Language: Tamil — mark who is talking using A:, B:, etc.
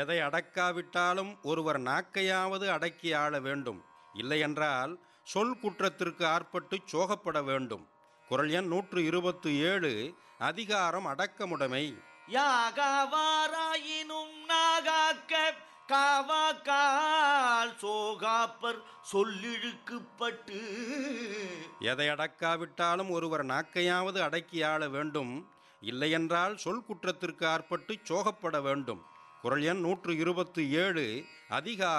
A: எதை அடக்காவிட்டாலும் ஒருவர் நாக்கையாவது அடக்கி ஆள வேண்டும் இல்லையென்றால் சொல் குற்றத்திற்கு ஆட்பட்டு சோகப்பட வேண்டும் குரல் எண் நூற்று இருபத்து ஏழு அதிகாரம் அடக்கமுடைமை
B: யாகாவாராயினும் நாகாக்க காவாக்கால் சோகாப்பர் சொல்லிழுக்குப்பட்டு
A: எதை அடக்காவிட்டாலும் ஒருவர் நாக்கையாவது அடக்கி ஆள வேண்டும் இல்லையென்றால் சொல் குற்றத்திற்கு ஆட்பட்டு சோகப்பட வேண்டும் குரல் எண் நூற்று இருபத்து ஏழு அதிகாரம்